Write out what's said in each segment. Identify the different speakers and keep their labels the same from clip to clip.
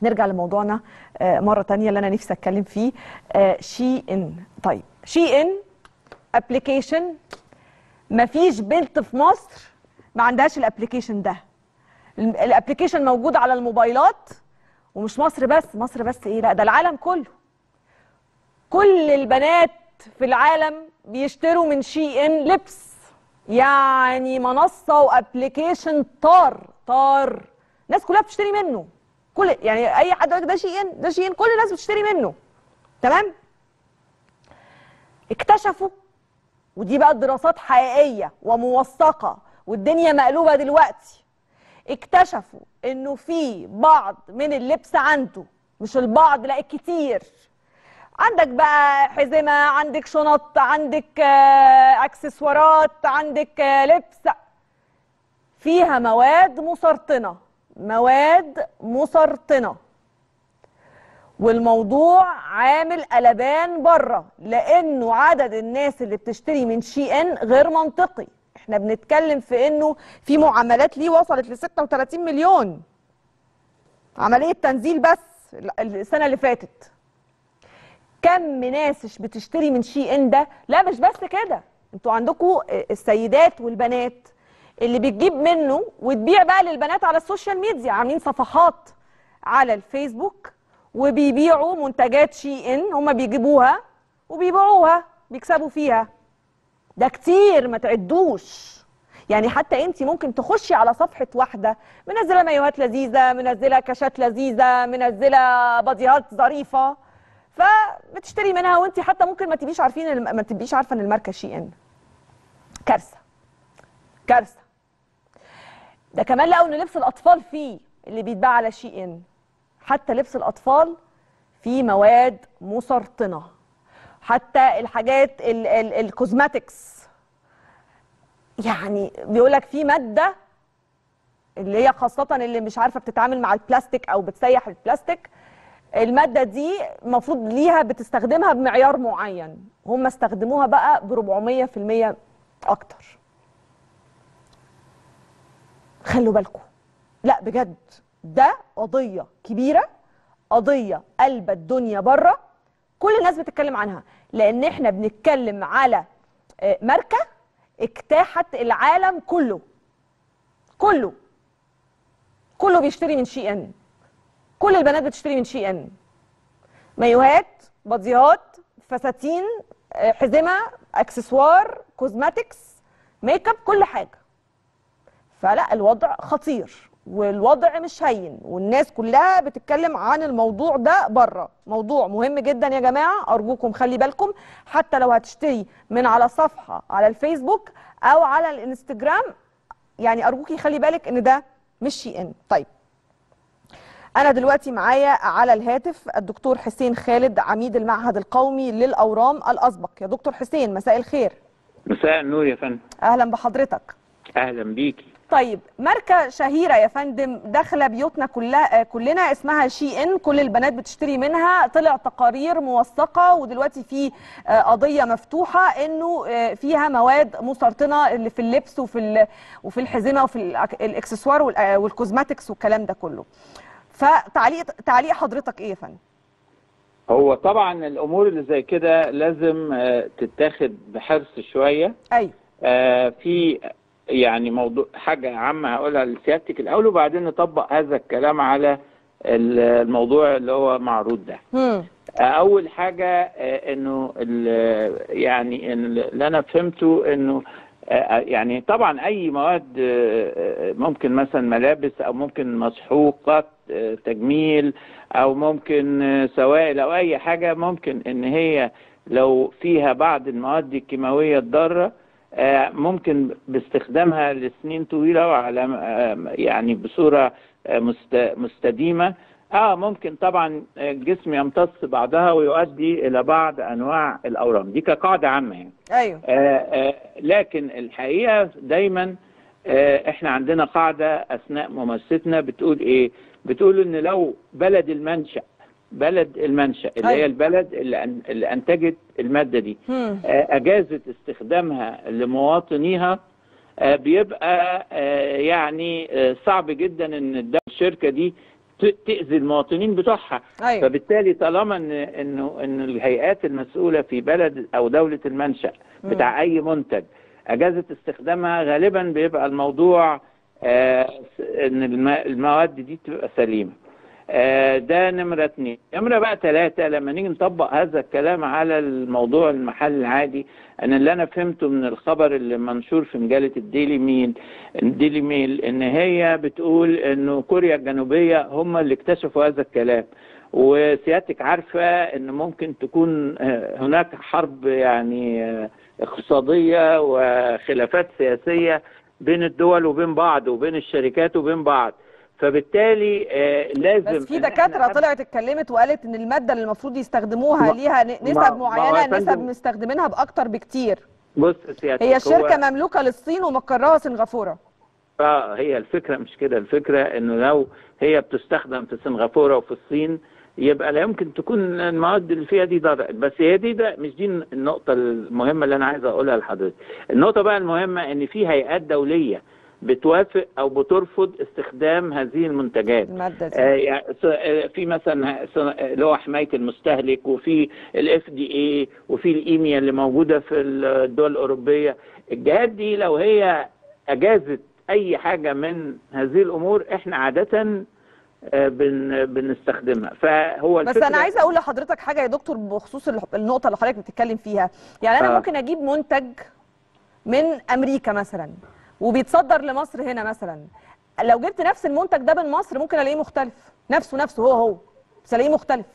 Speaker 1: نرجع لموضوعنا آه، مرة تانية اللي أنا نفسي أتكلم فيه شي إن طيب شي إن ابلكيشن مفيش بنت في مصر ما عندهاش الابلكيشن ده الابلكيشن موجود على الموبايلات ومش مصر بس مصر بس ايه لا ده العالم كله كل البنات في العالم بيشتروا من شي ان لبس يعني منصة وابلكيشن طار طار الناس كلها بتشتري منه كل يعني اي حد يقول لك ده شي ان ده شي ان كل الناس بتشتري منه تمام اكتشفوا ودي بقى دراسات حقيقية وموثقة والدنيا مقلوبة دلوقتي اكتشفوا انه في بعض من اللبس عنده مش البعض لا الكتير عندك بقى حزمة عندك شنط عندك آه، اكسسوارات عندك آه، لبس فيها مواد مسرطنة مواد مسرطنة والموضوع عامل قلبان بره لانه عدد الناس اللي بتشتري من شي ان غير منطقي احنا بنتكلم في انه في معاملات ليه وصلت ل 36 مليون عمليه تنزيل بس ال- السنه اللي فاتت كم ناس بتشتري من شي ان ده لا مش بس كده انتوا عندكم السيدات والبنات اللي بتجيب منه وتبيع بقى للبنات على السوشيال ميديا عاملين صفحات على الفيسبوك وبيبيعوا منتجات شي ان هم بيجيبوها وبيبيعوها بيكسبوا فيها ده كتير ما تعدوش يعني حتى انت ممكن تخشي على صفحه واحده منزله مايوهات لذيذه منزله كاشات لذيذه منزله باديهات ظريفه فبتشتري منها وانت حتى ممكن ما تبقيش عارفين الم- ما تبقيش عارفه ان الماركه شي ان كارثه كارثه ده كمان لقوا ان لبس الاطفال فيه اللي بيتباع على شي ان حتى لبس الاطفال فيه مواد مسرطنه حتى الحاجات ال- ال- الكوزماتكس يعني بيقول لك في ماده اللي هي خاصه اللي مش عارفه بتتعامل مع البلاستيك او بتسيح البلاستيك الماده دي المفروض ليها بتستخدمها بمعيار معين هم استخدموها بقى ب 400% اكتر خلوا بالكم لا بجد ده قضيه كبيره قضيه قلب الدنيا بره كل الناس بتتكلم عنها لان احنا بنتكلم على آه، ماركه اجتاحت العالم كله كله كله بيشتري من شي ان كل البنات بتشتري من شي ان مايوهات باديهات فساتين آه، حزمه اكسسوار كوزماتكس ميك اب كل حاجه فلا الوضع خطير والوضع مش هين والناس كلها بتتكلم عن الموضوع ده بره موضوع مهم جدا يا جماعه ارجوكم خلي بالكم حتى لو هتشتري من على صفحه على الفيسبوك او على الانستجرام يعني ارجوكي خلي بالك ان ده مش شي ان طيب انا دلوقتي معايا على الهاتف الدكتور حسين خالد عميد المعهد القومي للاورام الاسبق يا دكتور حسين مساء الخير
Speaker 2: مساء النور يا فندم
Speaker 1: اهلا بحضرتك
Speaker 2: اهلا بيكي
Speaker 1: طيب ماركة شهيرة يا فندم داخلة بيوتنا كلها آه، كلنا اسمها شي ان كل البنات بتشتري منها طلع تقارير موثقة ودلوقتي في آه، قضية مفتوحة انه آه، فيها مواد مسرطنة اللي في اللبس وفي ال- وفي الحزمة وفي الأك- الاكسسوار وال- آه، والكوزماتكس والكلام ده كله فتعليق تعليق حضرتك ايه يا فندم؟
Speaker 2: هو طبعا الامور اللي زي كده لازم آه، تتاخد بحرص شويه
Speaker 1: ايوه
Speaker 2: آه، في يعني موضوع حاجه عامه هقولها لسيادتك الاول وبعدين نطبق هذا الكلام على ال- الموضوع اللي هو معروض ده
Speaker 1: هم
Speaker 2: آه، اول حاجه آه، انه ال- يعني إن اللي انا فهمته انه آه، يعني طبعا اي مواد آه، آه، ممكن مثلا ملابس او ممكن مسحوقات آه، تجميل او ممكن آه، سوائل او اي حاجه ممكن ان هي لو فيها بعض المواد الكيماويه الضاره آه، ممكن باستخدامها لسنين طويله وعلى آه، يعني بصوره آه، مست- مستديمه اه ممكن طبعا الجسم يمتص بعضها ويؤدي الى بعض انواع الاورام دي كقاعده عامه يعني
Speaker 1: ايوه
Speaker 2: آه آه لكن الحقيقه دايما آه احنا عندنا قاعده اثناء ممارستنا بتقول ايه بتقول ان لو بلد المنشا بلد المنشا اللي
Speaker 1: أيوة.
Speaker 2: هي البلد اللي, أن- اللي انتجت الماده دي
Speaker 1: هم
Speaker 2: آه، اجازت استخدامها لمواطنيها آه، بيبقى آه، يعني آه، صعب جدا ان الد- الشركه دي ت- تاذي المواطنين بتوعها
Speaker 1: ايوه
Speaker 2: فبالتالي طالما ان انه ان الهيئات المسؤوله في بلد او دوله المنشا بتاع اي منتج اجازت استخدامها غالبا بيبقى الموضوع آه ان الم- المواد دي تبقى سليمه آه ده نمرة اتنين نمرة بقى ثلاثة لما نيجي نطبق هذا الكلام على الموضوع المحل العادي أنا اللي أنا فهمته من الخبر اللي منشور في مجلة الديلي ميل الديلي ميل إن هي بتقول إنه كوريا الجنوبية هم اللي اكتشفوا هذا الكلام وسيادتك عارفة إن ممكن تكون آه، هناك حرب يعني آه، اقتصادية وخلافات سياسية بين الدول وبين بعض وبين الشركات وبين بعض فبالتالي آه، لازم
Speaker 1: بس في
Speaker 2: إن إحنا
Speaker 1: دكاتره
Speaker 2: قبل-
Speaker 1: طلعت اتكلمت وقالت ان الماده اللي المفروض يستخدموها
Speaker 2: ما-
Speaker 1: ليها ن-
Speaker 2: ما-
Speaker 1: نسب
Speaker 2: ما هو
Speaker 1: معينه
Speaker 2: يا
Speaker 1: نسب
Speaker 2: فندم-
Speaker 1: مستخدمينها باكتر بكتير
Speaker 2: بص سيادتك
Speaker 1: هي
Speaker 2: هو-
Speaker 1: الشركه مملوكه للصين ومقرها سنغافوره
Speaker 2: اه هي الفكره مش كده الفكره انه لو هي بتستخدم في سنغافوره وفي الصين يبقى لا يمكن تكون المواد اللي فيها دي ضرر بس هي دي ده مش دي النقطه المهمه اللي انا عايز اقولها لحضرتك النقطه بقى المهمه ان في هيئات دوليه بتوافق او بترفض استخدام هذه المنتجات
Speaker 1: الماده دي
Speaker 2: آه، يعني س- آه، في مثلا س- اللي هو حمايه المستهلك وفي الاف دي اي وفي الايميا اللي موجوده في الدول الاوروبيه الجهات دي لو هي اجازت اي حاجه من هذه الامور احنا عاده آه، بن بنستخدمها فهو
Speaker 1: بس
Speaker 2: الفكرة-
Speaker 1: انا عايزه اقول لحضرتك حاجه يا دكتور بخصوص ال- النقطه اللي حضرتك بتتكلم فيها يعني انا
Speaker 2: آه.
Speaker 1: ممكن اجيب منتج من امريكا مثلا وبيتصدر لمصر هنا مثلا لو جبت نفس المنتج ده من مصر ممكن الاقيه مختلف نفسه نفسه هو هو بس الاقيه مختلف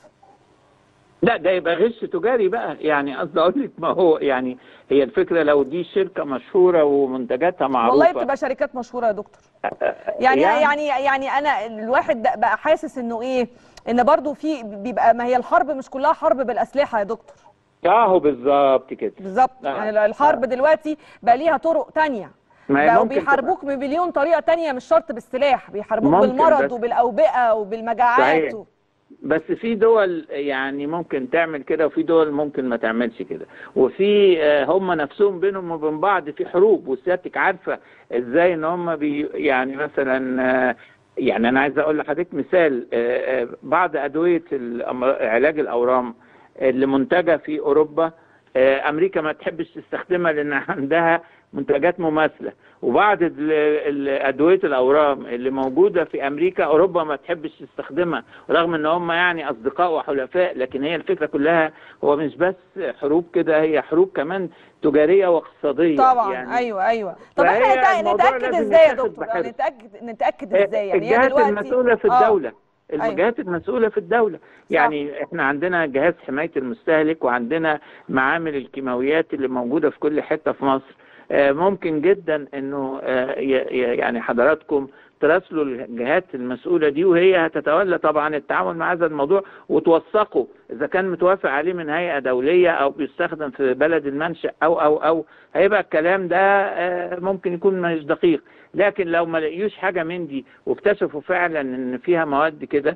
Speaker 2: لا ده يبقى غش تجاري بقى يعني قصدي اقول لك ما هو يعني هي الفكره لو دي شركه مشهوره ومنتجاتها معروفه
Speaker 1: والله بتبقى شركات مشهوره يا دكتور يعني يعني يعني انا الواحد ده بقى حاسس انه ايه ان برضو في بيبقى ما هي الحرب مش كلها حرب بالاسلحه يا دكتور
Speaker 2: اهو بالظبط كده
Speaker 1: بالظبط
Speaker 2: آه.
Speaker 1: يعني الحرب دلوقتي بقى ليها طرق تانية
Speaker 2: ما هي
Speaker 1: بقوا
Speaker 2: ممكن
Speaker 1: بيحاربوك بمليون طريقه تانية مش شرط بالسلاح بيحاربوك
Speaker 2: ممكن
Speaker 1: بالمرض
Speaker 2: بس-
Speaker 1: وبالاوبئه وبالمجاعات
Speaker 2: صحيح.
Speaker 1: و...
Speaker 2: بس في دول يعني ممكن تعمل كده وفي دول ممكن ما تعملش كده وفي آه، هم نفسهم بينهم وبين بعض في حروب وسيادتك عارفه ازاي ان هم بي يعني مثلا آه، يعني انا عايز اقول لحضرتك مثال آه، آه، بعض ادويه الأمر- علاج الاورام اللي منتجه في اوروبا آه، امريكا ما تحبش تستخدمها لان عندها منتجات مماثله وبعض ال- ال- ادويه الاورام اللي موجوده في امريكا اوروبا ما تحبش تستخدمها رغم ان هم يعني اصدقاء وحلفاء لكن هي الفكره كلها هو مش بس حروب كده هي حروب كمان تجاريه واقتصاديه
Speaker 1: طبعا
Speaker 2: يعني
Speaker 1: ايوه ايوه طب
Speaker 2: فهي
Speaker 1: احنا نتأ-
Speaker 2: الموضوع
Speaker 1: نتاكد
Speaker 2: لازم
Speaker 1: ازاي يا
Speaker 2: يتاخد
Speaker 1: دكتور
Speaker 2: بحرص.
Speaker 1: نتاكد نتاكد ازاي يعني هي
Speaker 2: الجهات
Speaker 1: دلوقتي
Speaker 2: المسؤوله في
Speaker 1: آه.
Speaker 2: الدوله الجهات المسؤوله في الدوله يعني احنا عندنا جهاز حمايه المستهلك وعندنا معامل الكيماويات اللي موجوده في كل حته في مصر آه، ممكن جدا انه آه، ي- ي- يعني حضراتكم تراسلوا الجهات المسؤوله دي وهي هتتولى طبعا التعامل مع هذا الموضوع وتوثقوا اذا كان متوافق عليه من هيئه دوليه او بيستخدم في بلد المنشا او او او هيبقى الكلام ده آه، ممكن يكون مش دقيق لكن لو ما لقيوش حاجه من دي واكتشفوا فعلا ان فيها مواد كده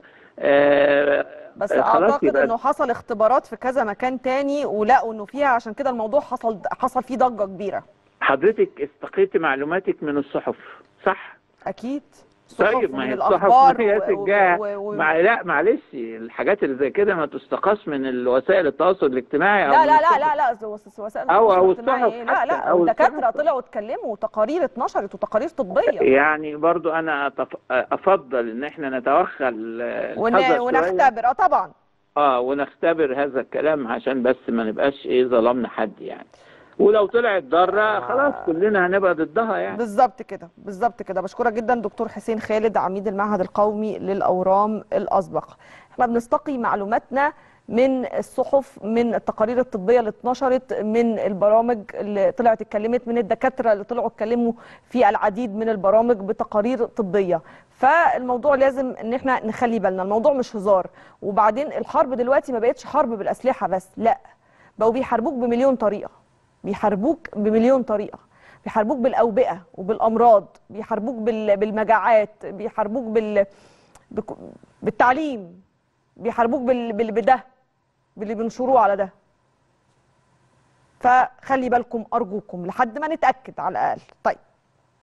Speaker 2: آه،
Speaker 1: بس
Speaker 2: آه، خلاص
Speaker 1: اعتقد
Speaker 2: يبقى-
Speaker 1: انه حصل اختبارات في كذا مكان تاني ولقوا انه فيها عشان كده الموضوع حصل حصل فيه ضجه كبيره
Speaker 2: حضرتك استقيت معلوماتك من الصحف صح؟
Speaker 1: اكيد الصحف
Speaker 2: طيب ما
Speaker 1: ومن
Speaker 2: هي الصحف
Speaker 1: الاخبار
Speaker 2: ما هي
Speaker 1: و-
Speaker 2: تتجاه
Speaker 1: و- و-
Speaker 2: مع لا معلش الحاجات اللي زي كده ما تستقاش من الوسائل التواصل الاجتماعي أو
Speaker 1: لا
Speaker 2: من
Speaker 1: لا لا
Speaker 2: الصحف.
Speaker 1: لا لا وس- وسائل
Speaker 2: أو-
Speaker 1: التواصل
Speaker 2: أو
Speaker 1: الاجتماعي
Speaker 2: الصحف
Speaker 1: إيه؟ لا
Speaker 2: حتى،
Speaker 1: لا
Speaker 2: أو
Speaker 1: والدكاتره
Speaker 2: الصحف.
Speaker 1: طلعوا اتكلموا وتقارير اتنشرت وتقارير طبيه
Speaker 2: يعني برضو انا أتف- افضل ان احنا نتوخل آه،
Speaker 1: ون...
Speaker 2: الحذر شوية.
Speaker 1: ونختبر اه طبعا
Speaker 2: اه ونختبر هذا الكلام عشان بس ما نبقاش ايه ظلمنا حد يعني ولو طلعت ضاره خلاص كلنا هنبقى ضدها يعني
Speaker 1: بالظبط كده بالظبط كده بشكرك جدا دكتور حسين خالد عميد المعهد القومي للاورام الاسبق احنا بنستقي معلوماتنا من الصحف من التقارير الطبيه اللي اتنشرت من البرامج اللي طلعت اتكلمت من الدكاتره اللي طلعوا اتكلموا في العديد من البرامج بتقارير طبيه فالموضوع لازم ان احنا نخلي بالنا الموضوع مش هزار وبعدين الحرب دلوقتي ما بقتش حرب بالاسلحه بس لا بقوا بيحاربوك بمليون طريقه بيحاربوك بمليون طريقه بيحاربوك بالاوبئه وبالامراض بيحاربوك بال- بالمجاعات بيحاربوك بال بك- بالتعليم بيحاربوك بال... بال... بده باللي بينشروه على ده فخلي بالكم ارجوكم لحد ما نتاكد على الاقل طيب